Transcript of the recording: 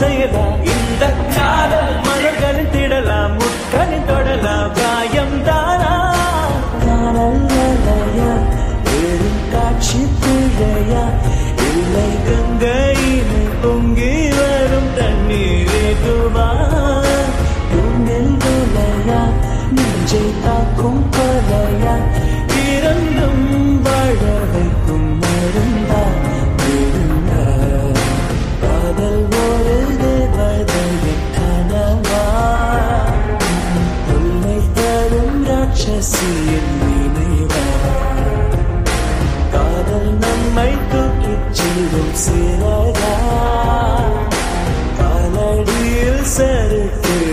ஆசையதா இந்த காதல் மலர்களின் திடலாம் முட்களின் தொடலாம் காயம் தானா காணல் அலையா வெறும் காட்சி பிழையா இல்லை கங்கையினை பொங்கி வரும் தண்ணீரே துவா தூங்கில் விளையா நெஞ்சை தாக்கும் கொலையா இறந்தும் வாழ வைக்கும் மருந்தா இருந்தா காதல் ஒரு தேவதையின் கனவா உன்னை தரும் ராட்சசியின் நினைவா காதல் நம்மை தூக்கிச் செல்லும் சிறகா காலடியில் சறுக்கு